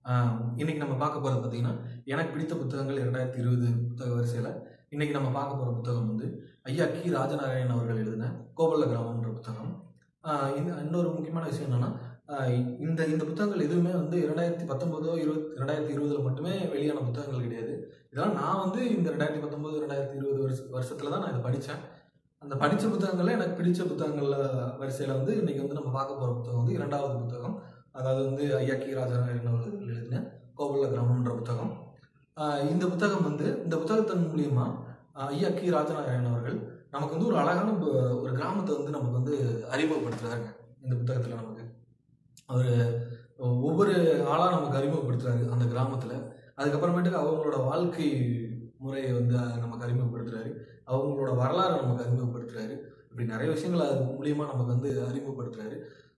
ஆஹ் இன்னைக்கு நம்ம பார்க்க போகிறது பார்த்தீங்கன்னா எனக்கு பிடித்த புத்தகங்கள் இரண்டாயிரத்தி இருபது புத்தக வரிசையில் இன்னைக்கு நம்ம பார்க்க போகிற புத்தகம் வந்து ஐயா கி ராஜநாராயணன் அவர்கள் எழுதின கோபல்ல கிராமம்ன்ற புத்தகம் ஆஹ் இந்த இன்னொரு முக்கியமான விஷயம் என்னன்னா ஆஹ் இந்த இந்த புத்தகங்கள் எதுவுமே வந்து இரண்டாயிரத்தி பத்தொம்போதோ இருபத்தி ரெண்டாயிரத்தி இருபதுல மட்டுமே வெளியான புத்தகங்கள் கிடையாது இதெல்லாம் நான் வந்து இந்த ரெண்டாயிரத்தி பத்தொம்போது ரெண்டாயிரத்தி இருபது வருஷ வருஷத்துல தான் நான் இதை படித்தேன் அந்த படித்த புத்தகங்கள்ல எனக்கு பிடிச்ச புத்தகங்கள்ல வரிசையில் வந்து இன்னைக்கு வந்து நம்ம பார்க்க போகிற புத்தகம் வந்து இரண்டாவது புத்தகம் அதாவது வந்து ஐயா கி ராஜநாராயணன் அவர்கள் எழுதின கோபல்ல கிராமம்ன்ற புத்தகம் ஆஹ் இந்த புத்தகம் வந்து இந்த புத்தகத்தின் மூலியமா ஆஹ் ஐயா கி ராஜநாராயணன் அவர்கள் நமக்கு வந்து ஒரு அழகான ப- ஒரு கிராமத்தை வந்து நமக்கு வந்து அறிமுகப்படுத்துறாங்க இந்த புத்தகத்தில் நமக்கு அவர் ஒவ்வொரு ஆளாக நமக்கு அறிமுகப்படுத்துறாரு அந்த கிராமத்தில் அதுக்கப்புறமேட்டுக்கு அவங்களோட வாழ்க்கை முறையை வந்து நமக்கு அறிமுகப்படுத்துறாரு அவங்களோட வரலாறை நமக்கு அறிமுகப்படுத்துறாரு இப்படி நிறைய விஷயங்களை அது மூலியமா நமக்கு வந்து அறிமுகப்படுத்துறாரு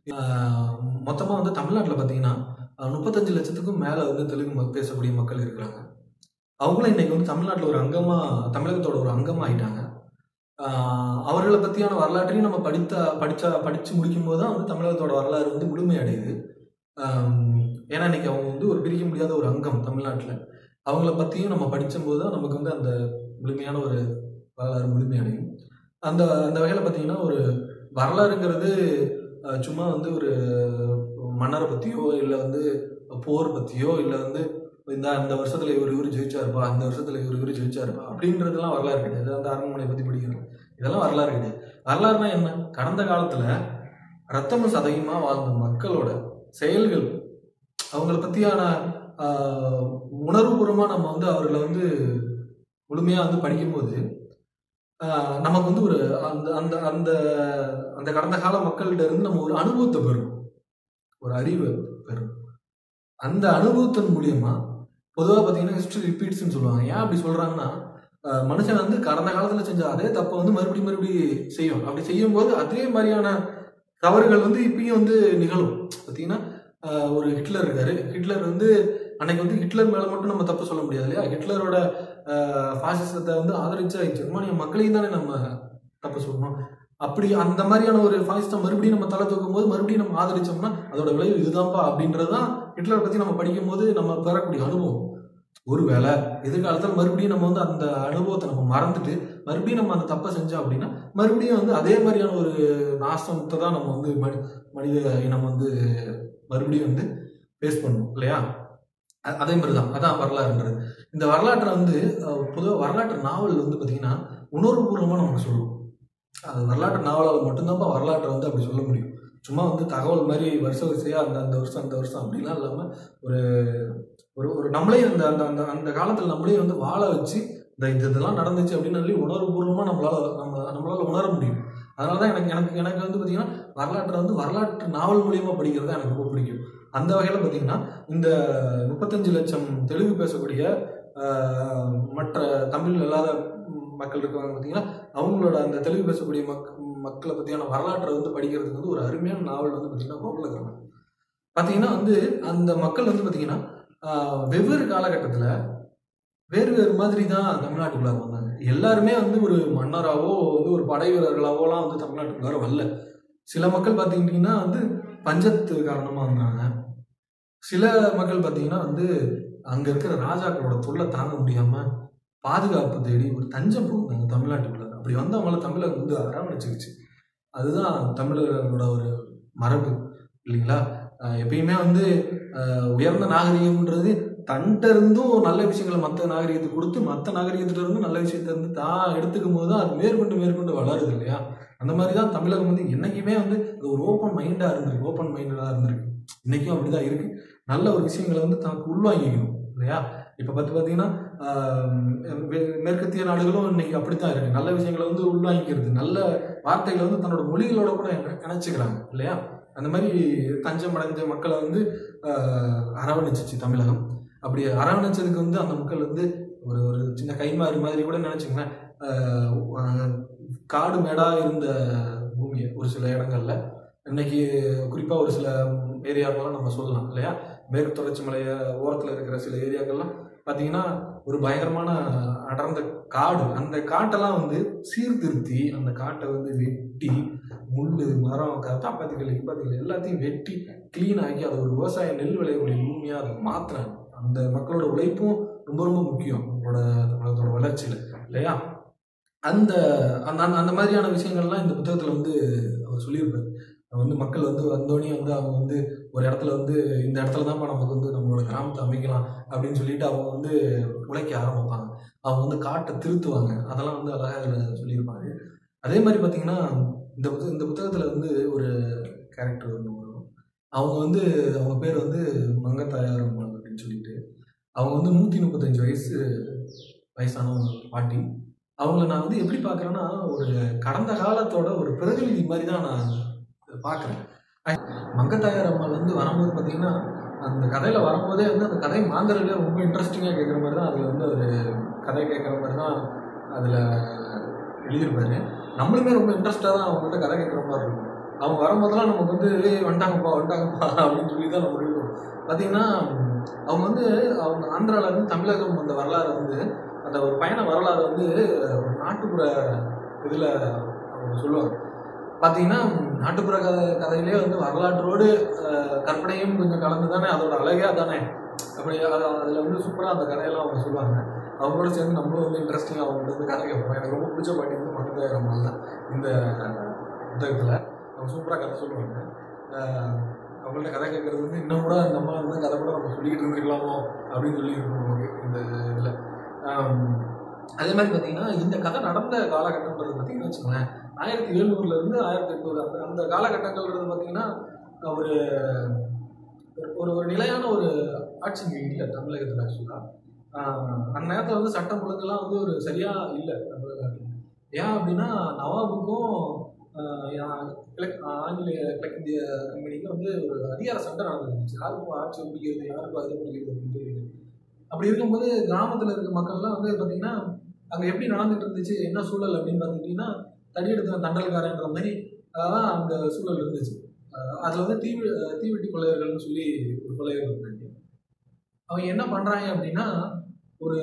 மொத்தமாக வந்து தமிழ்நாட்டில் பார்த்தீங்கன்னா அஹ், முப்பத்தஞ்சு லட்சத்துக்கும் மேலே வந்து தெலுங்கு மக் பேசக்கூடிய மக்கள் இருக்கிறாங்க அவங்களும் இன்னைக்கு வந்து தமிழ்நாட்டில் ஒரு அங்கமாக தமிழகத்தோட ஒரு அங்கமாக ஆயிட்டாங்க ஆஹ் அவர்களை பற்றியான வரலாற்றையும் நம்ம படித்த படிச்சா படித்து முடிக்கும் போது தான் வந்து தமிழகத்தோட வரலாறு வந்து முழுமையடையுது ஆம், ஏன்னா இன்னைக்கு அவங்க வந்து ஒரு பிரிக்க முடியாத ஒரு அங்கம் தமிழ்நாட்டில் அவங்கள பற்றியும் நம்ம படிக்கும்போது தான் நமக்கு வந்து அந்த முழுமையான ஒரு வரலாறு முழுமையடையும் அந்த அந்த வகையில் பார்த்தீங்கன்னா ஒரு வரலாறுங்கிறது அஹ், சும்மா வந்து ஒரு மன்னரை பற்றியோ இல்லை வந்து போர் பற்றியோ இல்லை வந்து இந்த அந்த வருஷத்துல இவர் இவர் ஜெயிச்சாருப்பா அந்த வருஷத்துல இவர் இவர் ஜெயிச்சாருப்பா அப்படின்றதெல்லாம் வரலாறு கிடையாது அந்த அரண்மனை பற்றி படிக்கிறோம் இதெல்லாம் வரலாறு கிடையாது வரலாறுனா என்ன கடந்த காலத்துல ரத்தமும் சதையுமா வாழ்ந்த மக்களோட செயல்கள் அவங்கள பத்தியான ஆஹ், உணர்வுபூர்வமா நம்ம வந்து அவர்களை வந்து முழுமையா வந்து படிக்கும்போது ஆஹ், நமக்கு வந்து ஒரு அந்த அந்த அந்த அந்த கடந்த கால மக்கள்கிட்ட இருந்து நம்ம ஒரு அனுபவத்தை பெறும் ஒரு அறிவை பெறும் அந்த அனுபவத்தின் மூலியமா பொதுவாக பார்த்தீங்கன்னா ஹிஸ்டரி ரிப்பீட்ஸ்னு சொல்லுவாங்க ஏன் அப்படி சொல்றாங்கன்னா ஆஹ், மனுஷன் வந்து கடந்த காலத்துல செஞ்ச அதே தப்பை வந்து மறுபடியும் மறுபடியும் செய்யும் அப்படி செய்யும் போது அதே மாதிரியான தவறுகள் வந்து இப்பயும் வந்து நிகழும் பார்த்தீங்கன்னா ஆஹ், ஒரு ஹிட்லர் இருக்காரு ஹிட்லர் வந்து அன்னைக்கு வந்து ஹிட்லர் மேல மட்டும் நம்ம தப்பு சொல்ல முடியாது இல்லையா ஹிட்லரோட பாசிசத்தை வந்து ஆதரிச்ச ஜெர்மானிய மக்களையும் தானே நம்ம தப்பு சொல்லணும் அப்படி அந்த மாதிரியான ஒரு பாசிசம் மறுபடியும் நம்ம தலை தூக்கும் போது மறுபடியும் நம்ம ஆதரிச்சோம்னா அதோட விளைவு இதுதான்ப்பா அப்படின்றதுதான் ஹிட்லரை பத்தி நம்ம படிக்கும் போது நம்ம பெறக்கூடிய அனுபவம் ஒருவேளை எதிர்காலத்தில் மறுபடியும் நம்ம வந்து அந்த அனுபவத்தை நம்ம மறந்துட்டு மறுபடியும் நம்ம அந்த தப்பை செஞ்சோம் அப்படின்னா மறுபடியும் வந்து அதே மாதிரியான ஒரு நாசத்தை தான் நம்ம வந்து மனி- மனித இனம் வந்து மறுபடியும் வந்து ஃபேஸ் பண்ணும் இல்லையா அ- அதே மாதிரி தான் அதான் வரலாறுன்றது இந்த வரலாற்றை வந்து பொதுவாக வரலாற்று நாவல் வந்து பார்த்தீங்கன்னா உணர்வுபூர்வமாக நமக்கு சொல்லும் அது வரலாற்று நாவலால் மட்டும்தான்ப்பா வரலாற்றை வந்து அப்படி சொல்ல முடியும் சும்மா வந்து தகவல் மாதிரி வருஷ வரிசையாக அந்த அந்த வருஷம் அந்த வருஷம் அப்படிலாம் இல்லாமல் ஒரு ஒரு ஒரு நம்மளே அந்த அந்த அந்த அந்த காலத்தில் நம்மளே வந்து வாழ வச்சு இந்த இது இதெல்லாம் நடந்துச்சு அப்படின்னு சொல்லி உணர்வுபூர்வமாக நம்மளால நம்ம நம்மளால உணர முடியும் அதனால தான் எனக்கு எனக்கு எனக்கு வந்து பார்த்தீங்கன்னா வரலாற்றை வந்து வரலாற்று நாவல் மூலியமாக படிக்கிறது தான் எனக்கு ரொம்ப பிடிக்கும் அந்த வகையில் பார்த்தீங்கன்னா இந்த முப்பத்தஞ்சு லட்சம் தெலுங்கு பேசக்கூடிய ஆஹ், மற்ற தமிழ் இல்லாத மக்கள் இருக்காங்க பார்த்தீங்கன்னா அவங்களோட அந்த தெலுங்கு பேசக்கூடிய மக் மக்களை பற்றியான வரலாற்றை வந்து படிக்கிறதுக்கு வந்து ஒரு அருமையான நாவல் வந்து பார்த்தீங்கன்னா கோகுலகிராமம் பார்த்தீங்கன்னா வந்து அந்த மக்கள் வந்து பார்த்தீங்கன்னா ஆஹ், வெவ்வேறு காலகட்டத்தில் வேறு வேறு மாதிரி தான் தமிழ்நாட்டுக்குள்ளார வந்தாங்க எல்லாருமே வந்து ஒரு மன்னராவோ வந்து ஒரு படை வீரர்களாவோலாம் வந்து தமிழ்நாட்டுக்குள்ளார வரல சில மக்கள் பார்த்துக்கிட்டிங்கன்னா வந்து பஞ்சத்து காரணமாக வந்தாங்க சில மக்கள் பார்த்தீங்கன்னா வந்து அங்கே இருக்கிற ராஜாக்களோட தொல்லை தாங்க முடியாமல் பாதுகாப்பு தேடி ஒரு தஞ்சம் புகுந்தாங்க தமிழ்நாட்டுக்குள்ள அப்படி வந்தவங்கள தமிழகம் வந்து அரவணைச்சிருச்சு அதுதான் தமிழர்களோட ஒரு மரபு இல்லைங்களா ஆஹ் எப்பயுமே வந்து ஆஹ் உயர்ந்த நாகரிகம்ன்றது தன்கிட்ட இருந்தும் நல்ல விஷயங்களை மற்ற நாகரிகத்துக்கு கொடுத்து மற்ற நாகரிகத்துல இருந்தும் நல்ல விஷயத்த இருந்து தான் எடுத்துக்கும் போது தான் அது மேற்கொண்டு மேற்கொண்டு வளருது இல்லையா அந்த மாதிரி தான் தமிழகம் வந்து என்னைக்குமே வந்து அது ஒரு ஓப்பன் மைண்டாக இருந்திருக்கு ஓப்பன் மைண்டடாக இருந்திருக்கு இன்னைக்கும் அப்படிதான் இருக்கு நல்ல ஒரு விஷயங்களை வந்து தனக்கு உள்வாங்கிக்கணும் இல்லையா இப்போ பார்த்து பார்த்தீங்கன்னா ஆஹ் மே- மேற்கத்திய நாடுகளும் இன்னைக்கு அப்படித்தான் இருக்கு நல்ல விஷயங்களை வந்து உள்வாங்கிக்கிறது நல்ல வார்த்தைகளை வந்து தன்னோட மொழிகளோட கூட இணை- இணைச்சுக்கிறாங்க இல்லையா அந்த மாதிரி தஞ்சம் அடைஞ்ச மக்களை வந்து ஆஹ் அரவணைச்சிச்சு தமிழகம் அப்படி அரவணைச்சதுக்கு வந்து அந்த மக்கள் வந்து ஒரு ஒரு சின்ன கைமாறு மாதிரி கூட நினைச்சுங்களேன் ஆஹ் ஆஹ் காடு மேடா இருந்த பூமியை ஒரு சில இடங்கள்ல இன்னைக்கு குறிப்பா ஒரு சில ஏரியாக்கெல்லாம் நம்ம சொல்லலாம் இல்லையா மேற்கு தொடர்ச்சி மலைய ஓரத்துல இருக்கிற சில ஏரியாக்கள்லாம் பார்த்தீங்கன்னா ஒரு பயங்கரமான அடர்ந்த காடு அந்த காட்டெல்லாம் வந்து சீர்திருத்தி அந்த காட்டை வந்து வெட்டி முள் மரம் கத்தாப்பாத்திகள் இப்பாத்திகள் எல்லாத்தையும் வெட்டி க்ளீன் ஆக்கி அதை ஒரு விவசாய நெல் விளையக்கூடிய பூமியாக அதை மாற்றுறாங்க அந்த மக்களோட உழைப்பும் ரொம்ப ரொம்ப முக்கியம் நம்மளோட தமிழகத்தோட வளர்ச்சியில் இல்லையா அந்த அந்த அந்த- அந்த மாதிரியான விஷயங்கள்லாம் இந்த புத்தகத்தில் வந்து அவர் சொல்லியிருப்பார் வந்து மக்கள் வந்து வந்தோடனே வந்து அவங்க வந்து ஒரு இடத்துல வந்து இந்த இடத்துல தான்ப்பா நமக்கு வந்து நம்மளோட கிராமத்தை அமைக்கலாம் அப்படின்னு சொல்லிட்டு அவங்க வந்து உழைக்க ஆரம்பிப்பாங்க அவங்க வந்து காட்டை திருத்துவாங்க அதெல்லாம் வந்து அழகாக அதில் சொல்லியிருப்பாரு அதே மாதிரி பார்த்தீங்கன்னா இந்த புத்தக இந்த புத்தகத்தில் வந்து ஒரு கேரக்டர் ஒன்று வரும் அவங்க வந்து அவங்க பேர் வந்து மங்கத்தாயார் அம்மாள் அப்படின்னு சொல்லிட்டு அவங்க வந்து நூற்றி முப்பத்தஞ்சு வயசு வயசான ஒரு பாட்டி அவங்கள நான் வந்து எப்படி பார்க்குறேன்னா ஒரு கடந்த காலத்தோட ஒரு பிரதிநிதி மாதிரி தான் நான் பார்க்குறேன் மங்கத்தாயார் அம்மாள் வந்து வரும்போது பார்த்தீங்கன்னா அந்த கதையில் வரும்போதே வந்து அந்த கதை மாந்தரில் ரொம்ப இன்ட்ரெஸ்டிங்காக கேட்குற மாதிரி தான் அதில் வந்து ஒரு கதை கேட்குற மாதிரி தான் அதில் எழுதியிருப்பாரு நம்மளுமே ரொம்ப இன்ட்ரெஸ்டாக தான் அவங்ககிட்ட கதை கேட்குற மாதிரி இருக்கும் அவங்க வரும்போதெல்லாம் நமக்கு வந்து "ஏய், வந்துட்டாங்கப்பா வந்துட்டாங்கப்பா அப்படின்னு சொல்லி தான் நம்ம இருக்கும் பார்த்தீங்கன்னா அவங்க வந்து அவங்க ஆந்திரால இருந்து தமிழகம் வந்த வரலாறு வந்து அந்த ஒரு பயண வரலாறு வந்து ஒரு நாட்டுப்புற இதில் அவங்க சொல்லுவாங்க பார்த்தீங்கன்னா நாட்டுப்புற கதை கதையிலே வந்து வரலாற்றோடு அஹ், கற்பனையும் கொஞ்சம் கலந்து தானே அதோட அழகே தானே அப்படி அதில் வந்து சூப்பராக அந்த கதையெல்லாம் அவங்க சொல்லுவாங்க அவங்களோட சேர்ந்து நம்மளும் வந்து இன்ட்ரெஸ்டிங்காக அவங்கள்ட்ட வந்து கதை கேட்போம் எனக்கு ரொம்ப பிடிச்ச பாட்டி வந்து மனதாயிரம் அம்மாள் தான் இந்த புத்தகத்தில் அவங்க சூப்பராக கதை சொல்லுவாங்க அஹ், அவங்கள்ட்ட கதை கேட்கறது வந்து இன்னும் கூட அந்த அம்மா வந்து கதை கூட நம்ம சொல்லிக்கிட்டு இருந்திருக்கலாமோ அப்படின்னு சொல்லி இருக்கும் நமக்கு இந்த இதில் அதே மாதிரி பார்த்தீங்கன்னா இந்த கதை நடந்த காலகட்டம்ன்றது பார்த்தீங்கன்னா வச்சுக்கோங்களேன் ஆயிரத்தி எழுநூறுல இருந்து ஆயிரத்தி எட்நூறு அந்த அந்த காலகட்டங்கள்ன்றது பார்த்தீங்கன்னா ஒரு ஒரு ஒரு நிலையான ஒரு ஆட்சி இங்கே இல்லை தமிழகத்தில் ஆக்சுவலாக அந்த நேரத்தில் வந்து சட்டம் ஒழுங்கெல்லாம் வந்து ஒரு சரியாக இல்லை தமிழகத்தில் ஏன் அப்படின்னா நவாபுக்கும் ஆஹ் யா- கிழக் ஆங்கிலேய கிழக்கிந்திய கம்பெனிக்கு வந்து ஒரு அதிகார சண்டை நடந்துருந்துச்சு யாருக்கும் ஆட்சி பிடிக்கிறது யாருக்கும் அது பிடிக்கிறது அப்படின்னு சொல்லிட்டு அப்படி இருக்கும்போது கிராமத்தில் இருக்க மக்கள்லாம் வந்து பார்த்தீங்கன்னா அங்கே எப்படி நடந்துட்டு இருந்துச்சு என்ன சூழல் அப்படின்னு பார்த்துக்கிட்டிங்கன்னா தடியெடுத்த தண்டல்காரன்ற மாதிரி அதான் அந்த சூழல் இருந்துச்சு அஹ் அதுல வந்து தீ தீவெட்டி கொள்ளையர்கள்னு சொல்லி ஒரு கொள்ளையர் இருந்தாங்க அவங்க என்ன பண்றாங்க அப்படின்னா ஒரு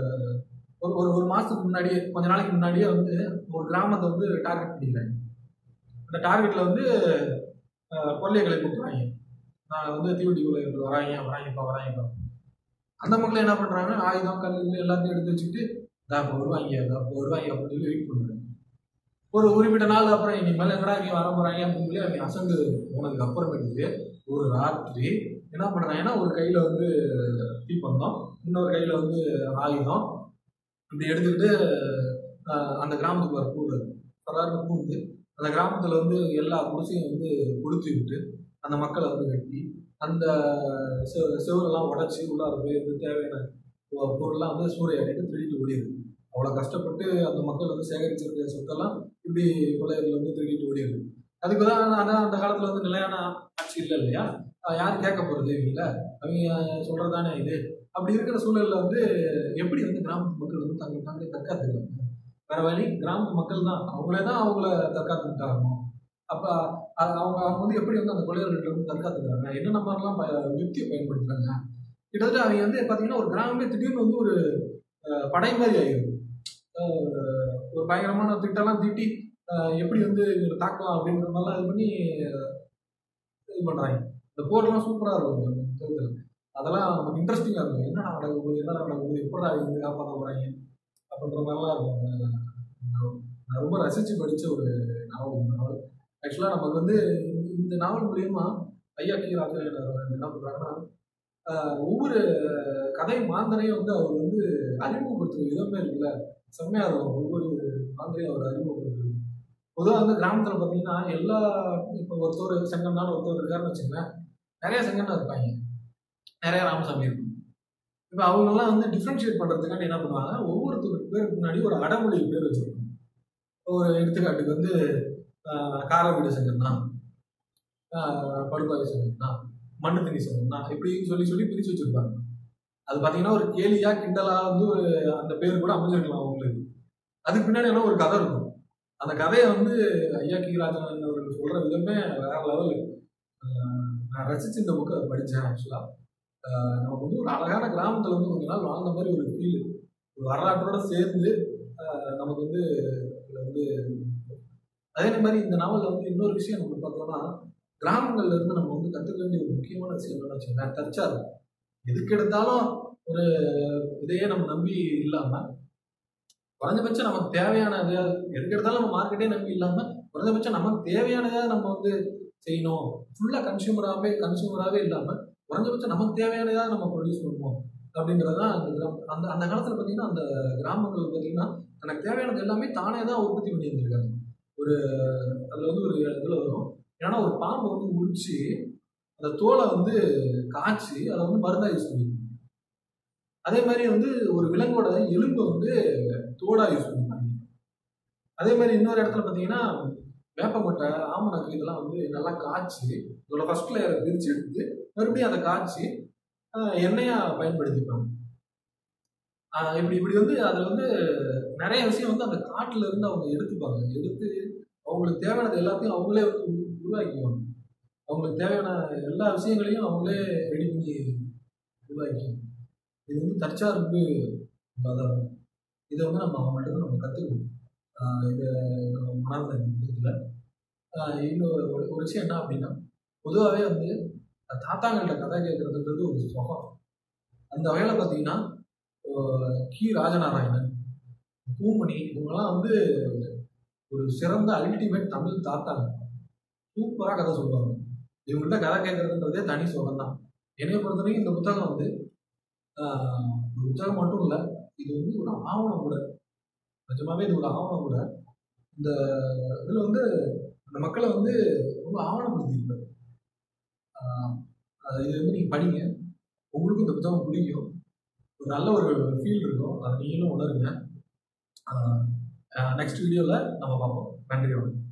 ஒரு ஒரு ஒரு மாசத்துக்கு முன்னாடியே கொஞ்ச நாளைக்கு முன்னாடியே வந்து ஒரு கிராமத்தை வந்து டார்கெட் பண்ணிக்கிறாங்க அந்த டார்கெட்ல வந்து அஹ், கொள்ளையர்களை கூப்பிடுறாங்க நான் வந்து தீவெட்டி கொள்ளையர்கள் வராங்க வராங்கப்பா வராங்கப்பா அந்த மக்கள் என்ன பண்றாங்க ஆயுதம் கல் எல்லாத்தையும் எடுத்து வச்சுக்கிட்டு "இதா இப்போ வருவாங்க இதா இப்போ வருவாங்க அப்படின்னு சொல்லி வெயிட் பண்றாங்க ஒரு குறிப்பிட்ட நாள் அப்புறம் இன்னைக்கு மேலே எங்கடா இங்கே வர போறாங்க அப்படின்னு சொல்லி அவங்க அசந்து போனதுக்கு அப்புறமேட்டுக்கு ஒரு ராத்திரி என்ன பண்றாங்கன்னா ஒரு கையில வந்து தீப்பந்தம் இன்னொரு கையில வந்து ஆயுதம் இப்படி எடுத்துக்கிட்டு ஆஹ், அந்த கிராமத்துக்கு வர கூடுது சாதாரண கூந்து அந்த கிராமத்துல வந்து எல்லா குடிசையும் வந்து கொளுத்தி விட்டு அந்த மக்களை வந்து வெட்டி அந்த செ- செவுரெல்லாம் உடைச்சி உள்ளார போய் வந்து தேவையான பொ- பொருள்லாம் வந்து சூறையாடிட்டு திருடிட்டு ஓடிடுது அவ்வளோ கஷ்டப்பட்டு அந்த மக்கள் வந்து சேகரிச்சிருக்க சொத்தெல்லாம் இப்படி கொள்ளையர்கள் வந்து திருடிட்டு ஓடிடுது அதுக்கு தான் ஆனால் அந்த காலத்தில் வந்து நிலையான ஆட்சி இல்லை இல்லையா அஹ் யார் கேட்க போகிறது இவங்கள அவங்க சொல்கிறதானே இது அப்படி இருக்கிற சூழலில் வந்து எப்படி வந்து கிராமத்து மக்கள் வந்து தங்களை தாங்களே தற்காத்துக்கிறாங்க வேற வழி கிராமத்து மக்கள் தான் அவங்களே தான் அவங்கள தற்காத்துக்கிட்டாங்க அப்போ அவங்க அவங்க வந்து எப்படி வந்து அந்த கொள்ளையர்கள்ட்ட வந்து தற்காத்துக்கிறாங்க என்னென்ன மாதிரிலாம் ப- யுக்தியை பயன்படுத்துறாங்க கிட்டத்தட்ட அவங்க வந்து பார்த்தீங்கன்னா ஒரு கிராமமே திடீர்னு வந்து ஒரு அஹ், படை மாதிரி ஆயிடும் அஹ், ஒரு பயங்கரமான திட்டம்லாம் தீட்டி அஹ், எப்படி வந்து இவங்களை தாக்கலாம் அப்படின்ற மாதிரிலாம் இது பண்ணி அஹ், இது பண்ணுறாங்க இந்த போர்லாம் சூப்பராக இருக்கும் அந்த புத்தகத்துல. அதெல்லாம் நமக்கு இன்ட்ரெஸ்டிங்காக இருக்கும் என்ன நடக்க போகுது என்ன நடக்க போகுது எப்படா இவங்க காப்பாற்ற போகிறாங்க அப்படின்ற மாதிரிலாம் இருக்கும் அந்த நாவல். நான் ரொம்ப ரசித்து படித்த ஒரு நாவல் இந்த நாவல் ஆக்சுவலாக நமக்கு வந்து இந்த- இந்த நாவல் மூலியமா ஐயா கி ராஜேந்திரன் அவர்கள் என்ன பண்ணுறாங்கன்னா ஒவ்வொரு கதை மாந்தனையும் வந்து அவர் வந்து அறிமுகப்படுத்துற விதமே இருக்குல்ல செம்மையாக இருக்கும் ஒவ்வொரு மாந்தரையும் அவர் அறிமுகப்படுத்துறது பொதுவாக வந்து கிராமத்தில் பார்த்தீங்கன்னா எல்லா இப்போ ஒருத்தர் செங்கன்னாலும் ஒருத்தர் இருக்காருன்னு வச்சுங்களேன் நிறைய செங்கன்னா இருப்பாங்க நிறைய ராமசாமி இருக்கும் இப்போ அவங்கெல்லாம் வந்து டிஃப்ரென்ஷியேட் பண்ணுறதுக்காண்டி என்ன பண்ணுவாங்க ஒவ்வொருத்தருக்கு பேருக்கு முன்னாடி ஒரு அடமொழி பேர் வச்சிருப்பாங்க ஒரு எடுத்துக்காட்டுக்கு வந்து ஆஹ், காரவீடு செங்கன்னா ஆஹ், படுபாவி செங்கன்னா மண்ணு தண்ணி செங்கன்னா இப்படி சொல்லி சொல்லி பிரித்து வச்சிருப்பாங்க அது பார்த்தீங்கன்னா ஒரு கேலியா கிண்டலா வந்து ஒரு அந்த பேர் கூட அமைஞ்சிருக்கலாம் அவங்களுக்கு அதுக்கு பின்னாடி எல்லாம் ஒரு கதை இருக்கும் அந்த கதையை வந்து ஐயா கி ராஜன் அவர்கள் சொல்ற விதமே வேற லெவல் நான் ரசிச்சு இந்த புக்கை படித்தேன் ஆக்சுவலாக ஆஹ் நமக்கு வந்து ஒரு அழகான கிராமத்துல வந்து கொஞ்ச நாள் வாழ்ந்த மாதிரி ஒரு ஃபீல் ஒரு வரலாற்றோட சேர்ந்து ஆஹ் நமக்கு வந்து இதுல வந்து அதே மாதிரி இந்த நாவல்ல வந்து இன்னொரு விஷயம் நம்ம பார்த்தோம்னா கிராமங்கள்ல இருந்து நம்ம வந்து கத்துக்க வேண்டிய ஒரு முக்கியமான விஷயம் என்னன்னு வச்சுக்கோங்களேன் தற்சார்பு எதுக்கு எடுத்தாலும் ஒரு இதையே நம்ம நம்பி இல்லாம குறைஞ்சபட்சம் நமக்கு தேவையான எதையாவது எதுக்கு எடுத்தாலும் நம்ம மார்க்கெட்டே நம்பி இல்லாம குறைஞ்சபட்சம் நமக்கு தேவையானதையாவது நம்ம வந்து செய்யணும் ஃபுல்லா கன்சியூமராகவே கன்சியூமராகவே இல்லாம குறைஞ்சபட்சம் நமக்கு தேவையானதாவது நம்ம ப்ரொடியூஸ் பண்ணுவோம் அப்படிங்கிறது தான் அந்த கிராம அந்த அந்த காலத்துல பார்த்தீங்கன்னா அந்த கிராமங்கள் பார்த்தீங்கன்னா தனக்கு தேவையானது எல்லாமே தானே தான் உற்பத்தி பண்ணி இருந்திருக்காங்க ஒரு அதுல வந்து ஒரு இதுல வரும் ஏன்னா ஒரு பாம்பை வந்து முடிச்சு அந்த தோலை வந்து காய்ச்சி அதை வந்து மருந்தா யூஸ் பண்ணி அதே மாதிரி வந்து ஒரு விலங்கோட எலும்பை வந்து தோடா யூஸ் பண்ணுவாங்க அதே மாதிரி இன்னொரு இடத்துல பார்த்தீங்கன்னா வேப்பங்கொட்டை ஆமணக்கு இதெல்லாம் வந்து நல்லா காய்ச்சி இதோட ஃபர்ஸ்ட் லேயரை பிரித்து எடுத்து மறுபடியும் அதை காய்ச்சி ஆஹ், எண்ணெயா பயன்படுத்திப்பாங்க ஆஹ், இப்படி இப்படி வந்து அதில் வந்து நிறைய விஷயம் வந்து அந்த காட்டுல இருந்து அவங்க எடுத்துப்பாங்க எடுத்து அவங்களுக்கு தேவையானது எல்லாத்தையும் அவங்களே வந்து உரு- உருவாக்கிக்குவாங்க அவங்களுக்கு தேவையான எல்லா விஷயங்களையும் அவங்களே ரெடி பண்ணி உருவாக்கிக்குவாங்க இது வந்து தற்சார்பு ஆதாரம் இதை வந்து நம்ம அவங்கள்ட்ட இருந்து நம்ம கற்றுக்கணும் இதை நம்ம மணர்ந்த இதில் இன்னொரு ஒரு ஒரு விஷயம் என்ன அப்படின்னா பொதுவாகவே வந்து தாத்தாங்கள்ட்ட கதை கேட்கறதுன்றது ஒரு சுகம் அந்த வகையில் பார்த்தீங்கன்னா அஹ் கி ராஜநாராயணன் பூமணி இவங்கெல்லாம் வந்து ஒரு சிறந்த அல்டிமேட் தமிழ் தாத்தாங்க சூப்பராக கதை சொல்லுவாங்க இவங்கள்ட்ட கதை கேட்கறதுன்றதே தனி சுகம் தான் என்னைய பொறுத்த வரைக்கும் இந்த புத்தகம் வந்து ஆஹ், ஒரு புத்தகம் மட்டும் இல்லை இது வந்து ஒரு ஆவணம் கூட நிஜமாவே இது ஒரு ஆவணம் கூட இந்த இதில் வந்து அந்த மக்களை வந்து ரொம்ப ஆவணப்படுத்தியிருப்பாரு ஆஹ், அது இது வந்து நீங்கள் படிங்க உங்களுக்கும் இந்த புத்தகம் பிடிக்கும் ஒரு நல்ல ஒரு ஃபீல் இருக்கும் அதை நீங்களும் உணருங்க நெக்ஸ்ட் வீடியோவில் நம்ம பார்ப்போம் நன்றி வணக்கம்